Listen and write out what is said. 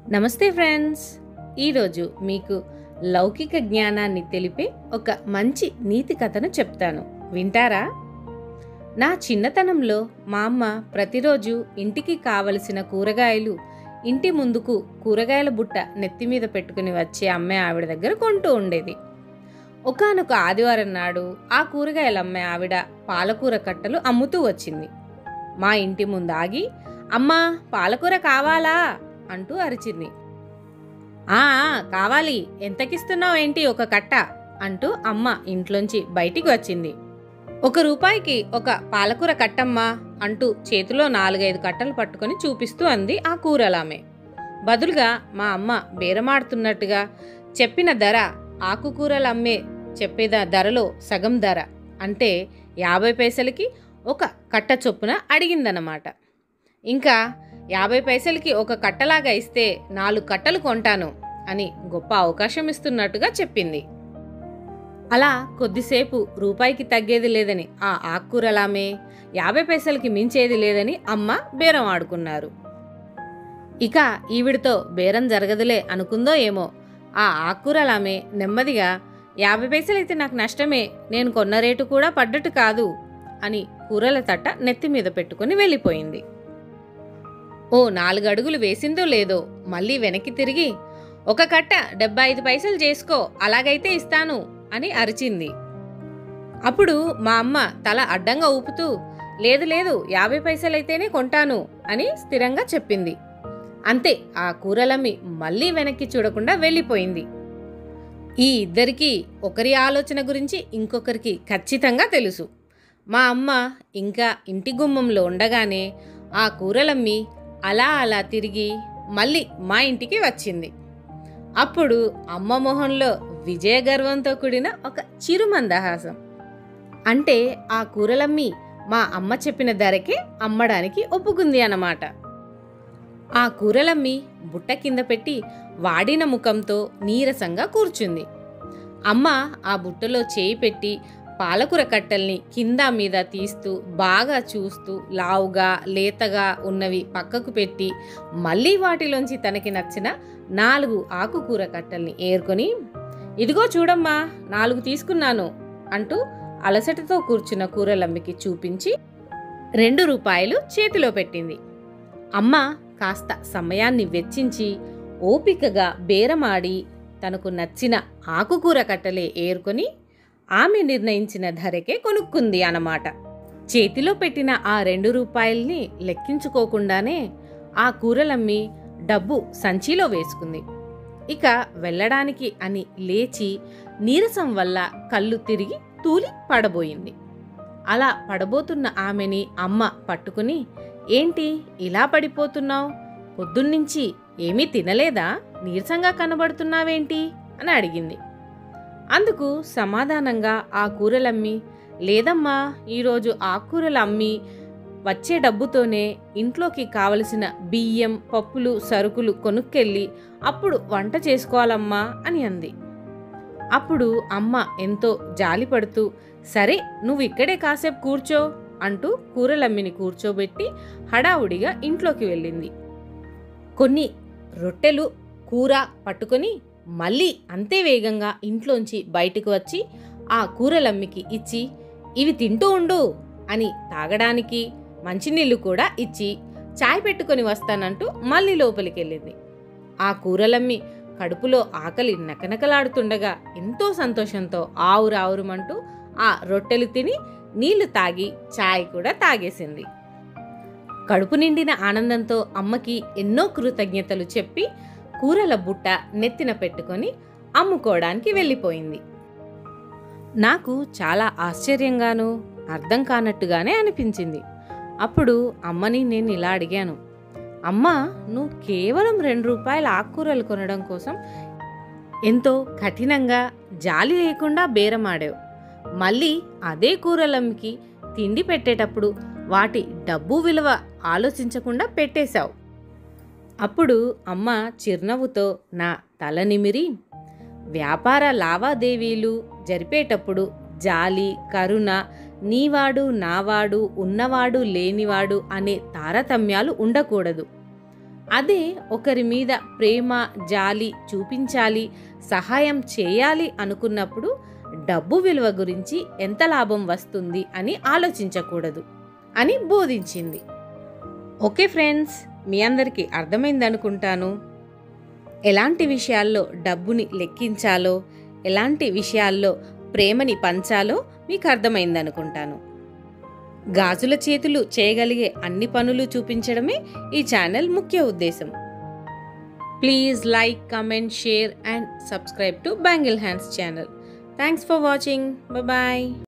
నమస్తే ఫ్రెండ్స్ ఈరోజు మీకు లౌకిక జ్ఞానాన్ని తెలిపే ఒక మంచి నీతి కథను చెప్తాను వింటారా నా చిన్నతనంలో మా అమ్మ ప్రతిరోజు ఇంటికి కావలసిన కూరగాయలు ఇంటి ముందుకు కూరగాయల బుట్ట నెత్తి మీద పెట్టుకుని వచ్చే అమ్మే ఆవిడ దగ్గర కొంటూ ఉండేది ఒకానొక ఆదివారం నాడు ఆ కూరగాయలు అమ్మే ఆవిడ పాలకూర కట్టలు అమ్ముతూ వచ్చింది మా ఇంటి ముందు ఆగి అమ్మా పాలకూర కావాలా అంటూ అరిచింది ఆ ఆ, కావాలి ఎంతకిస్తున్నావు ఏంటి ఒక కట్ట అంటూ అమ్మ ఇంట్లోంచి బయటికి వచ్చింది ఒక రూపాయికి ఒక పాలకూర కట్టమ్మా అంటూ చేతిలో నాలుగైదు కట్టలు పట్టుకొని చూపిస్తూ అంది ఆ కూరలామె బదులుగా మా అమ్మ బేరమాడుతున్నట్టుగా చెప్పిన ధర ఆకుకూరలు అమ్మే చెప్పేద ధరలో సగం ధర అంటే యాభై పైసలకి ఒక కట్ట చొప్పున అడిగిందన్నమాట ఇంకా యాభై పైసలకి ఒక కట్టలాగా ఇస్తే నాలుగు కట్టలు కొంటాను అని గొప్ప అవకాశం ఇస్తున్నట్టుగా చెప్పింది అలా కొద్దిసేపు రూపాయికి తగ్గేది లేదని ఆ ఆకుకూరలామే యాభై పైసలకి మించేది లేదని అమ్మ బేరం ఆడుకున్నారు ఇక ఈవిడితో బేరం జరగదులే అనుకుందో ఏమో ఆ ఆకుకూరలామే నెమ్మదిగా యాభై పైసలైతే నాకు నష్టమే నేను కొన్న రేటు కూడా పడ్డట్టు కాదు అని కూరల తట్ట నెత్తి మీద పెట్టుకుని వెళ్ళిపోయింది ఓ నాలుగు అడుగులు వేసిందో లేదో మళ్ళీ వెనక్కి తిరిగి ఒక కట్ట డెబ్బై ఐదు పైసలు చేసుకో అలాగైతే ఇస్తాను అని అరిచింది అప్పుడు మా అమ్మ తల అడ్డంగా ఊపుతూ లేదు లేదు యాభై పైసలైతేనే కొంటాను అని స్థిరంగా చెప్పింది అంతే ఆ కూరలమ్మి మళ్ళీ వెనక్కి చూడకుండా వెళ్ళిపోయింది ఈ ఇద్దరికీ ఒకరి ఆలోచన గురించి ఇంకొకరికి ఖచ్చితంగా తెలుసు మా అమ్మ ఇంకా ఇంటి గుమ్మంలో ఉండగానే ఆ కూరలమ్మి అలా అలా తిరిగి మళ్ళీ మా ఇంటికి వచ్చింది అప్పుడు అమ్మ మొహంలో విజయ గర్వంతో కూడిన ఒక చిరు మందహాసం అంటే ఆ కూరలమ్మి మా అమ్మ చెప్పిన ధరకే అమ్మడానికి ఒప్పుకుంది అన్నమాట ఆ కూరలమ్మి బుట్ట కింద పెట్టి వాడిన ముఖంతో నీరసంగా కూర్చుంది అమ్మ ఆ బుట్టలో చేయి పెట్టి పాలకూర కట్టల్ని కింద మీద తీస్తూ బాగా చూస్తూ లావుగా లేతగా ఉన్నవి పక్కకు పెట్టి మళ్ళీ వాటిలోంచి తనకి నచ్చిన నాలుగు ఆకుకూర కట్టల్ని ఏరుకొని ఇదిగో చూడమ్మా నాలుగు తీసుకున్నాను అంటూ అలసటతో కూర్చున్న కూరలమ్మికి చూపించి రెండు రూపాయలు చేతిలో పెట్టింది అమ్మ కాస్త సమయాన్ని వెచ్చించి ఓపికగా బేరమాడి తనకు నచ్చిన ఆకుకూర కట్టలే ఏరుకొని ఆమె నిర్ణయించిన ధరకే కొనుక్కుంది అన్నమాట చేతిలో పెట్టిన ఆ రెండు రూపాయల్ని లెక్కించుకోకుండానే ఆ కూరలమ్మి డబ్బు సంచిలో వేసుకుంది ఇక వెళ్ళడానికి అని లేచి నీరసం వల్ల కళ్ళు తిరిగి తూలి పడబోయింది అలా పడబోతున్న ఆమెని అమ్మ పట్టుకుని ఏంటి ఇలా పడిపోతున్నావు పొద్దున్నుంచి ఏమీ తినలేదా నీరసంగా కనబడుతున్నావేంటి అని అడిగింది అందుకు సమాధానంగా ఆ కూరలమ్మి లేదమ్మా ఈరోజు ఆకుకూరలు అమ్మి వచ్చే డబ్బుతోనే ఇంట్లోకి కావలసిన బియ్యం పప్పులు సరుకులు కొనుక్కెళ్ళి అప్పుడు వంట చేసుకోవాలమ్మా అని అంది అప్పుడు అమ్మ ఎంతో జాలిపడుతూ సరే నువ్వు ఇక్కడే కాసేపు కూర్చో అంటూ కూరలమ్మిని కూర్చోబెట్టి హడావుడిగా ఇంట్లోకి వెళ్ళింది కొన్ని రొట్టెలు కూర పట్టుకొని మళ్ళీ అంతే వేగంగా ఇంట్లోంచి బయటకు వచ్చి ఆ కూరలమ్మికి ఇచ్చి ఇవి తింటూ ఉండు అని తాగడానికి మంచినీళ్ళు కూడా ఇచ్చి చాయ్ పెట్టుకొని వస్తానంటూ మళ్ళీ లోపలికి వెళ్ళింది ఆ కూరలమ్మి కడుపులో ఆకలి నకనకలాడుతుండగా ఎంతో సంతోషంతో ఆవురావురుమంటూ ఆ రొట్టెలు తిని నీళ్లు తాగి చాయ్ కూడా తాగేసింది కడుపు నిండిన ఆనందంతో అమ్మకి ఎన్నో కృతజ్ఞతలు చెప్పి కూరల బుట్ట నెత్తిన పెట్టుకొని అమ్ముకోవడానికి వెళ్ళిపోయింది నాకు చాలా ఆశ్చర్యంగాను అర్థం కానట్టుగానే అనిపించింది అప్పుడు అమ్మని నేను ఇలా అడిగాను అమ్మ నువ్వు కేవలం రెండు రూపాయల ఆకుకూరలు కొనడం కోసం ఎంతో కఠినంగా జాలి లేకుండా బేరమాడావు మళ్ళీ అదే కూరలమ్మకి తిండి పెట్టేటప్పుడు వాటి డబ్బు విలువ ఆలోచించకుండా పెట్టేశావు అప్పుడు అమ్మ చిరునవ్వుతో నా తల నిమిరి వ్యాపార లావాదేవీలు జరిపేటప్పుడు జాలి కరుణ నీవాడు నావాడు ఉన్నవాడు లేనివాడు అనే తారతమ్యాలు ఉండకూడదు అదే ఒకరి మీద ప్రేమ జాలి చూపించాలి సహాయం చేయాలి అనుకున్నప్పుడు డబ్బు విలువ గురించి ఎంత లాభం వస్తుంది అని ఆలోచించకూడదు అని బోధించింది ఓకే ఫ్రెండ్స్ మీ అందరికీ అర్థమైందనుకుంటాను ఎలాంటి విషయాల్లో డబ్బుని లెక్కించాలో ఎలాంటి విషయాల్లో ప్రేమని పంచాలో మీకు అర్థమైందనుకుంటాను గాజుల చేతులు చేయగలిగే అన్ని పనులు చూపించడమే ఈ ఛానల్ ముఖ్య ఉద్దేశం please like comment share and subscribe to bangle hands channel thanks for watching bye